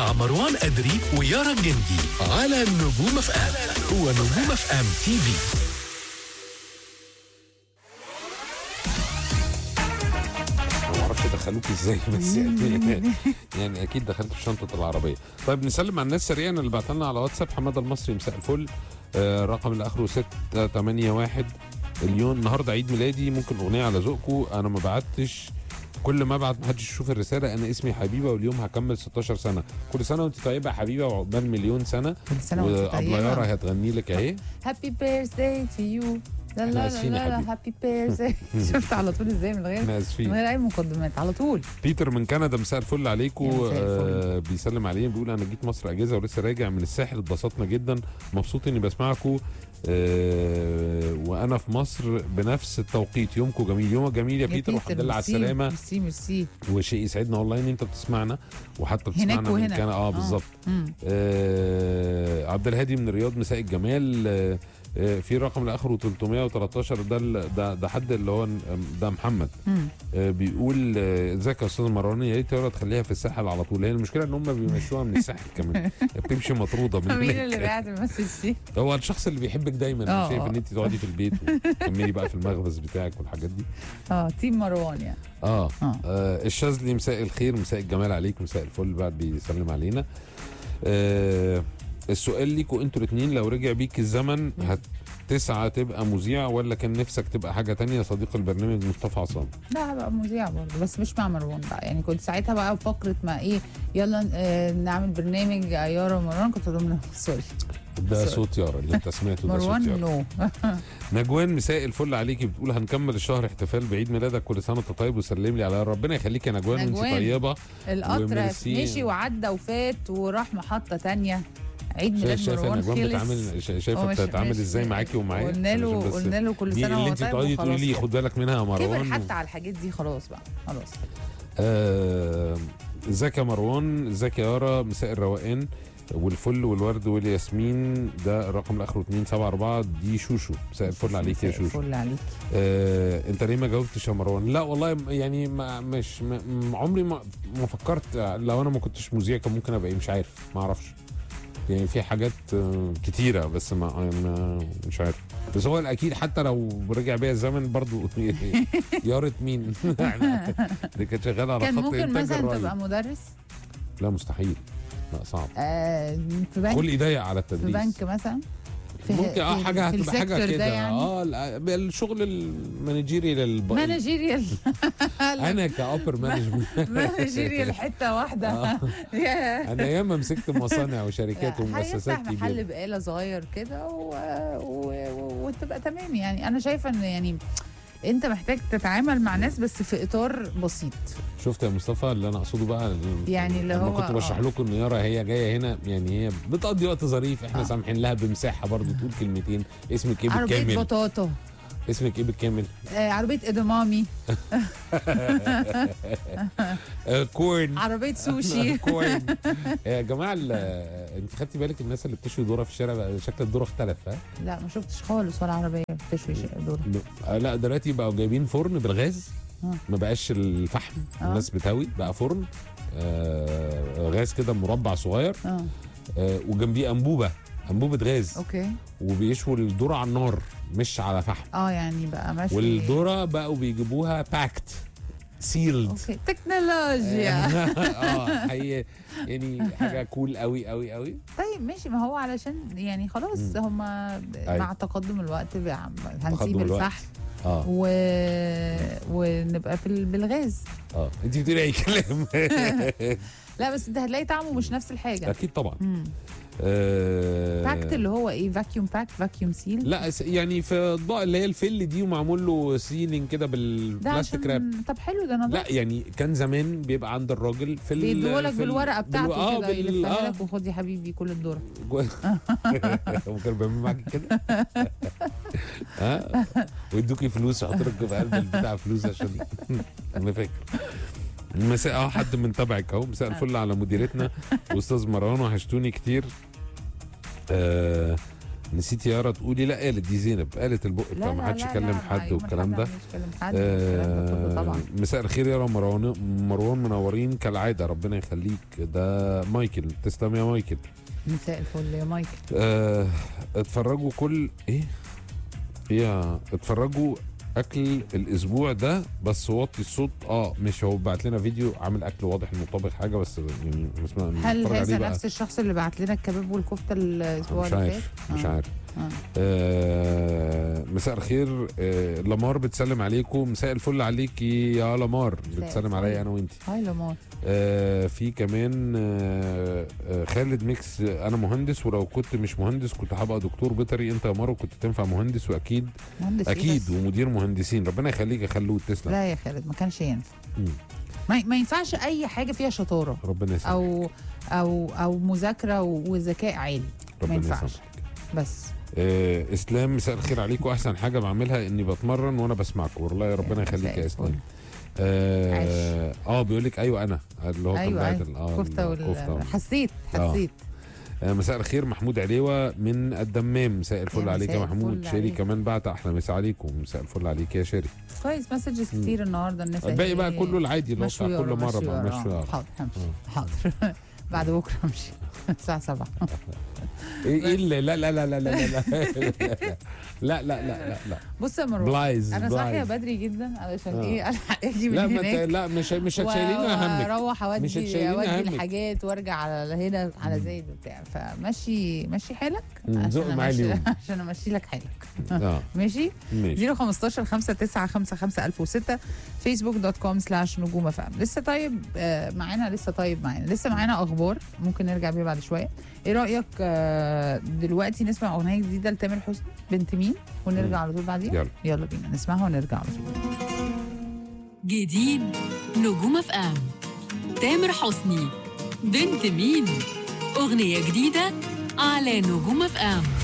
مع مروان أدري ويارا الجندي على نجوم اف ام هو نجوم اف ام تي في ما اعرفش دخلوك ازاي بس يعني يعني اكيد دخلت في شنطه العربيه طيب نسلم على الناس سريعا اللي بعت لنا على واتساب حماده المصري مساء الفل آه رقم اللي اخره 681 اليوم النهارده عيد ميلادي ممكن اغنيه على ذوقكم انا ما بعتش كل ما ابعت محدش يشوف الرساله انا اسمي حبيبه واليوم هكمل 16 سنه كل سنه وانت طيبه يا حبيبه وعقبال مليون سنه كل سنه وانت وابله يارا طيبه هتغني لك اهي هابي بيرثداي تو يو لا إحنا لا آسفين يا لا لا حبيبي. هابي بيرثداي شفت على طول ازاي من غير احنا من اسفين غير اي مقدمات على طول بيتر من كندا مساء الفل عليكم يا مساء الفل. آه بيسلم علينا بيقول انا جيت مصر اجازه ولسه راجع من الساحل اتبسطنا جدا مبسوط اني بسمعكم آه وانا في مصر بنفس التوقيت يومكم جميل يومك جميل يا بيتر والحمد لله على ميرسي، السلامه ميرسي ميرسي وشيء يسعدنا والله ان انت بتسمعنا وحتى هناك بتسمعنا من وهنا. كندا اه آه. بالظبط مم. آه عبد الهادي من الرياض مساء الجمال آه آه، في رقم اللي اخره 313 ده ال- ده ده حد اللي هو ده محمد مم. آه، بيقول آه، ازيك يا استاذ مروان يا ريت يارا تخليها في الساحل على طول هي المشكله ان هم بيمشوها من الساحل كمان بتمشي مطروده من مين اللي هناك قاعد يمثل فيه هو الشخص اللي بيحبك دايما آه، أنا شايف آه. ان انت تقعدي في البيت وتكملي بقى في المخبز بتاعك والحاجات دي اه تيم مروان يعني اه, آه. آه الشاذلي مساء الخير مساء الجمال عليك مساء الفل بعد بيسلم علينا آه السؤال ليكوا انتوا الاثنين لو رجع بيك الزمن هتسعى تبقى مذيع ولا كان نفسك تبقى حاجه تانية صديق البرنامج مصطفى عصام لا هبقى مذيع برضه بس مش مع مروان بقى يعني كنت ساعتها بقى فقره ما ايه يلا آه نعمل برنامج يارا ومروان كنت اقول لهم سوري ده سوري. صوت يارا اللي انت سمعته ده صوت مروان يارا نو نجوان مساء الفل عليكي بتقول هنكمل الشهر احتفال بعيد ميلادك كل سنه وانت طيب وسلم لي على ربنا يخليك يا نجوان وانت نجوان. طيبه القطر وميرسي. مشي وعدى وفات وراح محطه تانية عيد ميلاد شايفه مروان نجوان خلص بتعامل شا- هو شايفه مش- بتتعامل مش- ازاي معاكي ومعايا قلنا له علشان بس قلنا له كل دي سنه اللي وهو انت طيب تقعدي تقولي وخلاص لي كده. خد بالك منها يا كبر مروان حتى على الحاجات دي خلاص بقى خلاص آه، ازيك يا مروان ازيك يا يارا مساء الروقان والفل والورد والياسمين ده الرقم اللي اخره 274 دي شوشو مساء الفل عليك يا مساء شوشو الفل عليك آه، انت ليه ما جاوبتش يا مروان لا والله يعني ما مش ما م- عمري ما ما فكرت لو انا ما كنتش مذيع كان ممكن ابقى ايه مش عارف ما اعرفش يعني في حاجات آه، كتيره بس ما, ما مش عارف بس هو الاكيد حتى لو رجع بيا الزمن برضو يارة مين يعني دي كانت شغاله على كان خط ممكن انتاج مثلا الرأي تبقى مدرس لا مستحيل لا صعب آه في بنك خلقي ضيق على في التدريس بنك مثلا في ممكن اه في- حاجه في هتبقى حاجه السيكتور ده كده يعني اه لا، الشغل المانجيري للب... مانجيريال انا كابر مانجمنت مانجيريال حته واحده آه. ياه. انا ياما مسكت مصانع وشركات ومؤسسات هيفتح محل كبيره بقاله صغير كده و... و... و... وتبقى تمام يعني انا شايفه ان يعني انت محتاج تتعامل مع ناس بس في اطار بسيط شفت يا مصطفى اللي انا اقصده بقى يعني اللي لما هو- كنت بشرح آه. لكم ان يارا هي جايه هنا يعني هي بتقضي وقت ظريف احنا آه. سامحين لها بمساحه برضو تقول كلمتين اسمك ايه عربيه بالكامل بطاطا اسمك ايه بالكامل آه عربيه ادمامي آه كورن عربيه سوشي كورن يا جماعه ال- انت خدتي بالك الناس اللي بتشوي ذره في الشارع بقى شكل الذره اختلف ها لا ما شفتش خالص ولا عربيه بتشوي شيء دول آه، لا دلوقتي بقوا جايبين فرن بالغاز آه. ما بقاش الفحم آه. الناس بتهوي بقى فرن آه غاز كده مربع صغير اه آه وجنبيه انبوبه انبوبه غاز اوكي وبيشووا الذره على النار مش على فحم اه يعني بقى ماشي والذره بقوا بيجيبوها باكت سيلد اوكي تكنولوجيا اه حقيقة يعني حاجه كول قوي قوي قوي طيب ماشي ما هو علشان يعني خلاص مم. هم مع تقدم الوقت بقى هنسيب تقدم الوقت. الفحم اه و... ونبقى في ال- بالغاز اه انت بتقولي اي كلام لا بس انت هتلاقي طعمه مش نفس الحاجه اكيد طبعا امم آه باكت اللي هو ايه فاكيوم باك فاكيوم سيل لا س- يعني في اطباق اللي هي الفل دي ومعمول له سيلينج كده ده بالبلاستيك راب عشان طب حلو ده انا لا يعني كان زمان بيبقى عند الراجل في ال- بيديهولك في ال- بالورقه بتاعته بالو- اه كده بال- يلفها آه. لك وخد يا حبيبي كل الدور جو- هو كان بيعمل معاك كده ها ويدوكي فلوس يحط لك في قلب البتاع فلوس عشان انا فاكر مساء اه حد من تبعك اهو مساء الفل على مديرتنا واستاذ مروان وحشتوني كتير آه نسيتي يا يارا تقولي لا قالت دي زينب قالت البق لا بتاع لا ما حدش لا يكلم لا، حد يوم والكلام الأحد ده مش كلم حد والكلام ده كله طبعا آه مساء الخير يا مروان مروان منورين كالعاده ربنا يخليك ده مايكل تسلم يا مايكل مساء الفل يا مايكل آه اتفرجوا كل ايه يا اتفرجوا اكل الاسبوع ده بس وطي الصوت اه مش هو بعت لنا فيديو عامل اكل واضح انه طابخ حاجه بس يعني اسمها هل نتفرج هذا عليه بقى. نفس الشخص اللي بعت لنا الكباب والكفته الاسبوع مش اللي عارف فات؟ مش آه. عارف آه. آه مساء الخير آه لمار بتسلم عليكم مساء الفل عليكي يا لمار بتسلم الفل. عليا انا وانتي هاي لمار آه في كمان آه آه خالد ميكس آه، انا مهندس ولو كنت مش مهندس كنت هبقى دكتور بيطري انت يا مارو كنت تنفع مهندس واكيد مهندس إيه اكيد بس؟ ومدير مهندسين ربنا يخليك يا خلود تسلم لا يا خالد ما كانش ينفع مم. ما, ما ينفعش اي حاجه فيها شطاره ربنا يسلمك او او او مذاكره وذكاء عالي ما ربنا ينفعش يسلمك بس آه اسلام مساء الخير عليكم احسن حاجه بعملها اني بتمرن وانا بسمعكم والله يا ربنا يخليك مساء يا الفل. اسلام اه, آه بيقول لك ايوه انا اللي هو كان ايوه بعت ايوه ال- آه كفته الكفتة وال... حسيت حسيت آه مساء الخير محمود عليوه من الدمام مساء الفل يا عليك يا مساء محمود الفل شيري عليك. كمان بعت احلى مساء عليكم مساء الفل عليك يا شيري كويس مسجز كتير النهارده الناس الباقي بقى قالت لي كله العادي اللي هو بتاع مشوي كل ورا، مره مشوي بقى ورا. مشوي ورا. حاضر همشي حاضر بعد بكره امشي الساعه 7 ايه ايه اللي لا لا لا لا لا لا لا لا لا لا لا بص يا مروان بلايز انا صاحيه بلايز. بدري جدا علشان آه. ايه الحق اجي من لا ما ت- هناك لا مش مش هتشيلينا همك واروح مش اودي هتشيلينا اودي همك. الحاجات وارجع على هنا على زايد وبتاع فمشي مشي حالك مم، عشان زق معايا أمشي- اليوم. عشان امشي لك حالك اه ماشي ماشي 015 5 9 5 5 1006 فيسبوك دوت كوم سلاش نجوم اف ام لسه طيب آه، معانا لسه طيب معانا لسه معانا اخبار ممكن نرجع بيها بعد شويه ايه رايك آه، دلوقتي نسمع اغنيه جديده لتامر حسني بنت مين ونرجع على طول بعديها يلا. يلا بينا نسمعها ونرجع على طول جديد نجوم اف ام تامر حسني بنت مين اغنيه جديده على نجوم اف ام